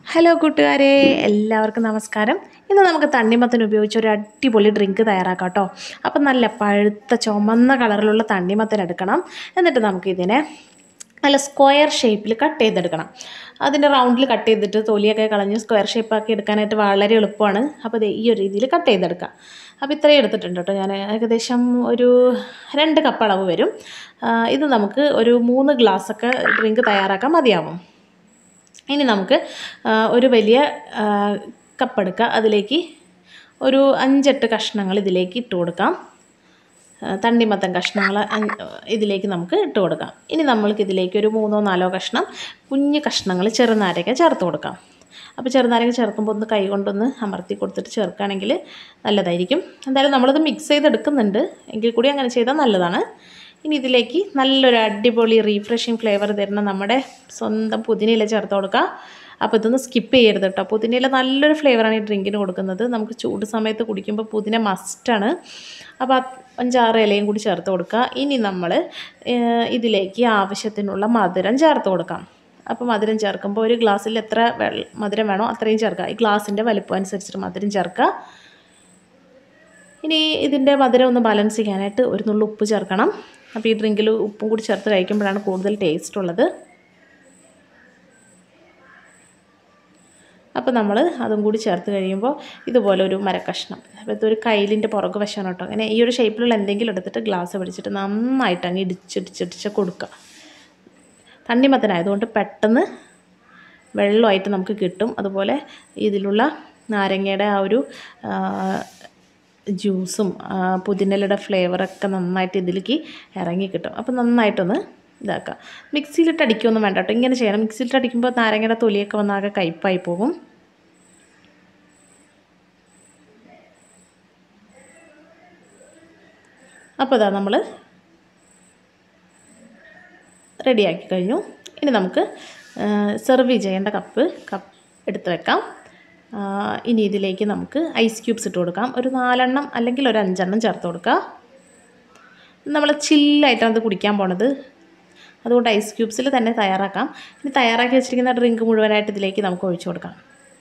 hello കൂട്ടുകാരെ എല്ലാവർക്കും നമസ്കാരം ഇന്ന് നമുക്ക് തണ്ണിമത്തൻ ഉപയോഗിച്ച് ഒരു അടിപൊളി ഡ്രിങ്ക് തയ്യാറാക്കാം കേട്ടോ അപ്പം നല്ല പഴുത്ത ചുമന്ന കളറിലുള്ള തണ്ണിമത്തൻ എടുക്കണം എന്നിട്ട് നമുക്കിതിനെ നല്ല സ്ക്വയർ ഷേപ്പിൽ കട്ട് ചെയ്തെടുക്കണം അതിൻ്റെ റൗണ്ടിൽ കട്ട് ചെയ്തിട്ട് തൊലിയൊക്കെ കളഞ്ഞ് സ്ക്വയർ ഷേപ്പാക്കി എടുക്കാനായിട്ട് വളരെ എളുപ്പമാണ് അപ്പോൾ ദേ ഈ ഒരു രീതിയിൽ കട്ട് ചെയ്തെടുക്കാം അപ്പോൾ ഇത്രയും എടുത്തിട്ടുണ്ട് കേട്ടോ ഞാൻ ഏകദേശം ഒരു രണ്ട് കപ്പ് അളവ് വരും ആ, ഇത് നമുക്ക് ഒരു മൂന്ന് ഗ്ലാസ്സൊക്കെ ഡ്രിങ്ക് തയ്യാറാക്കാൻ മതിയാവും ഇനി നമുക്ക് ആ, ഒരു വലിയ ആ, കപ്പെടുക്കുക അതിലേക്ക് ഒരു അഞ്ചെട്ട് കഷ്ണങ്ങൾ ഇതിലേക്ക് ഇട്ട് കൊടുക്കാം ആ, തണ്ണിമത്തൻ കഷ്ണങ്ങൾ അഞ്ച് ഇതിലേക്ക് നമുക്ക് ഇട്ട് കൊടുക്കാം ഇനി നമ്മൾക്ക് ഇതിലേക്ക് ഒരു മൂന്നോ നാലോ കഷ്ണം കുഞ്ഞ് കഷ്ണങ്ങൾ ചെറുനാരക ചേർത്ത് കൊടുക്കാം അപ്പോൾ ചെറുനാരക ചേർക്കുമ്പോൾ ഒന്ന് കൈ കൊണ്ടൊന്ന് അമർത്തി കൊടുത്തിട്ട് ചേർക്കുകയാണെങ്കിൽ നല്ലതായിരിക്കും എന്തായാലും നമ്മളത് മിക്സ് ചെയ്തെടുക്കുന്നുണ്ട് എങ്കിൽ കൂടി അങ്ങനെ ചെയ്താൽ നല്ലതാണ് ഇനി ഇതിലേക്ക് നല്ലൊരു അടിപൊളി റീഫ്രഷിങ് ഫ്ലേവർ തരുന്ന നമ്മുടെ സ്വന്തം പുതിനയില ചേർത്ത് കൊടുക്കുക അപ്പോൾ ഇതൊന്ന് സ്കിപ്പ് ചെയ്യരുത് കേട്ടോ പുതിനയില നല്ലൊരു ഫ്ലേവറാണ് ഈ ഡ്രിങ്കിന് കൊടുക്കുന്നത് നമുക്ക് ചൂട് സമയത്ത് കുടിക്കുമ്പോൾ പുതിന മസ്റ്റാണ് അപ്പോൾ അത് അഞ്ചാറ് ഇലയും കൂടി ചേർത്ത് കൊടുക്കുക ഇനി നമ്മൾ ഇതിലേക്ക് ആവശ്യത്തിനുള്ള മധുരം ചേർത്ത് കൊടുക്കാം അപ്പോൾ മധുരം ചേർക്കുമ്പോൾ ഒരു ഗ്ലാസ്സിൽ എത്ര വെള്ള മധുരം വേണോ അത്രയും ചേർക്കുക ഈ ഗ്ലാസിൻ്റെ വലിപ്പം അനുസരിച്ചിട്ട് മധുരം ചേർക്കുക ഇനി ഇതിൻ്റെ മധുരം ഒന്ന് ബാലൻസ് ചെയ്യാനായിട്ട് ഒരു നുള്ളു ഉപ്പ് ചേർക്കണം അപ്പോൾ ഈ ഡ്രിങ്കിൽ ഉപ്പും കൂടി ചേർത്ത് കഴിക്കുമ്പോഴാണ് കൂടുതൽ ടേസ്റ്റ് ഉള്ളത് അപ്പോൾ നമ്മൾ അതും കൂടി ചേർത്ത് കഴിയുമ്പോൾ ഇതുപോലെ ഒരു മരക്കഷ്ണം അപ്പോൾ ഇതൊരു കയ്യിലിൻ്റെ പുറകു വശമാണ് കേട്ടോ അങ്ങനെ ഈ ഒരു ഷേപ്പിലുള്ള എന്തെങ്കിലും എടുത്തിട്ട് ഗ്ലാസ് പിടിച്ചിട്ട് നന്നായിട്ട് അങ്ങ് ഇടിച്ചിടിച്ചിടിച്ച് കൊടുക്കുക തണ്ണിമത്തനായതുകൊണ്ട് പെട്ടെന്ന് വെള്ളമായിട്ട് നമുക്ക് കിട്ടും അതുപോലെ ഇതിലുള്ള നാരങ്ങയുടെ ആ ഒരു ആ, ജ്യൂസും ആ, പുതിനലയുടെ ഫ്ലേവറൊക്കെ നന്നായിട്ട് ഇതിലേക്ക് ഇറങ്ങി കിട്ടും അപ്പോൾ നന്നായിട്ടൊന്ന് ഇതാക്കുക മിക്സിയിലിട്ട് അടിക്കുകയൊന്നും വേണ്ട കേട്ടോ ഇങ്ങനെ ചെയ്യണം മിക്സിയിലിട്ട് അടിക്കുമ്പോൾ നാരങ്ങയുടെ തൊലിയൊക്കെ വന്നാകെ കയ്പ്പായി പോകും അപ്പോൾ ഇതാ നമ്മൾ റെഡിയാക്കി കഴിഞ്ഞു ഇനി നമുക്ക് സെർവ് ചെയ്യേണ്ട കപ്പ് കപ്പ് എടുത്ത് വെക്കാം ആ, ഇനി ഇതിലേക്ക് നമുക്ക് ഐസ് ക്യൂബ്സ് ഇട്ട് കൊടുക്കാം ഒരു നാലെണ്ണം അല്ലെങ്കിൽ ഒരു അഞ്ചെണ്ണം ചേർത്ത് കൊടുക്കുക നമ്മൾ ചില്ലായിട്ടാണ് അത് കുടിക്കാൻ പോണത് അതുകൊണ്ട് ഐസ് ക്യൂബ്സിൽ തന്നെ തയ്യാറാക്കാം ഇനി തയ്യാറാക്കി വെച്ചിരിക്കുന്ന ഡ്രിങ്ക് മുഴുവനായിട്ട് ഇതിലേക്ക് നമുക്ക് ഒഴിച്ചു കൊടുക്കാം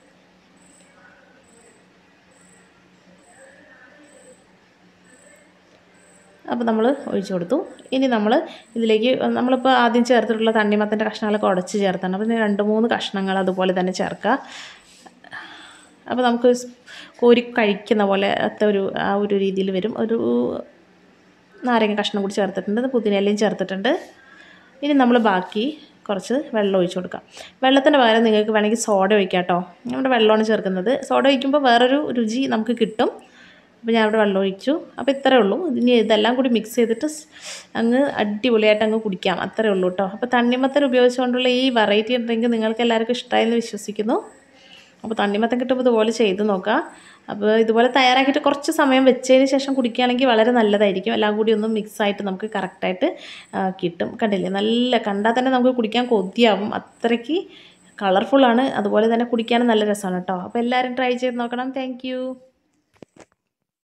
അപ്പോൾ നമ്മൾ ഒഴിച്ചു കൊടുത്തു ഇനി നമ്മൾ ഇതിലേക്ക് നമ്മളിപ്പോൾ ആദ്യം ചേർത്തിട്ടുള്ള തണ്ണിമത്തൻ്റെ കഷ്ണങ്ങളൊക്കെ ഉടച്ച് ചേർത്താണ് അപ്പോൾ ഇതിന് രണ്ട് മൂന്ന് കഷ്ണങ്ങൾ അതുപോലെ തന്നെ ചേർക്കുക അപ്പോൾ നമുക്ക് സ് കോരി കഴിക്കുന്ന പോലെ അത്തെ ഒരു ആ ഒരു രീതിയിൽ വരും ഒരു നാരങ്ങ കഷ്ണം കൂടി ചേർത്തിട്ടുണ്ട് പുതിനയിലയും ചേർത്തിട്ടുണ്ട് ഇനി നമ്മൾ ബാക്കി കുറച്ച് വെള്ളം ഒഴിച്ച് കൊടുക്കാം വെള്ളത്തിന് പകരം നിങ്ങൾക്ക് വേണമെങ്കിൽ സോഡ ഒഴിക്കാം കേട്ടോ നമ്മുടെ വെള്ളമാണ് ചേർക്കുന്നത് സോഡ ഒഴിക്കുമ്പോൾ വേറൊരു രുചി നമുക്ക് കിട്ടും അപ്പോൾ ഞാൻ അവിടെ വെള്ളം ഒഴിച്ചു അപ്പോൾ ഇത്രയേ ഉള്ളൂ ഇനി ഇതെല്ലാം കൂടി മിക്സ് ചെയ്തിട്ട് സ് അങ്ങ് അടിപൊളിയായിട്ട് അങ്ങ് കുടിക്കാം അത്രയേ ഉള്ളൂ കേട്ടോ അപ്പോൾ തണ്ണിമത്തൻ ഉപയോഗിച്ചുകൊണ്ടുള്ള ഈ വെറൈറ്റി ഡ്രിങ്ക് നിങ്ങൾക്ക് എല്ലാവർക്കും ഇഷ്ടമായെന്ന് വിശ്വസിക്കുന്നു അപ്പോൾ തണ്ണിമത്തൻ കിട്ടുമ്പോൾ ഇതുപോലെ ചെയ്ത് നോക്കുക അപ്പോൾ ഇതുപോലെ തയ്യാറാക്കിയിട്ട് കുറച്ച് സമയം വെച്ചതിന് ശേഷം കുടിക്കുകയാണെങ്കിൽ വളരെ നല്ലതായിരിക്കും എല്ലാം കൂടി ഒന്ന് മിക്സ് ആയിട്ട് നമുക്ക് കറക്റ്റായിട്ട് കിട്ടും കണ്ടില്ലേ നല്ല കണ്ടാൽ തന്നെ നമുക്ക് കുടിക്കാൻ കൊതിയാവും അത്രയ്ക്ക് കളർഫുള്ളാണ് അതുപോലെ തന്നെ കുടിക്കാനും നല്ല രസമാണ് കേട്ടോ അപ്പോൾ എല്ലാവരും ട്രൈ ചെയ്ത് നോക്കണം താങ്ക്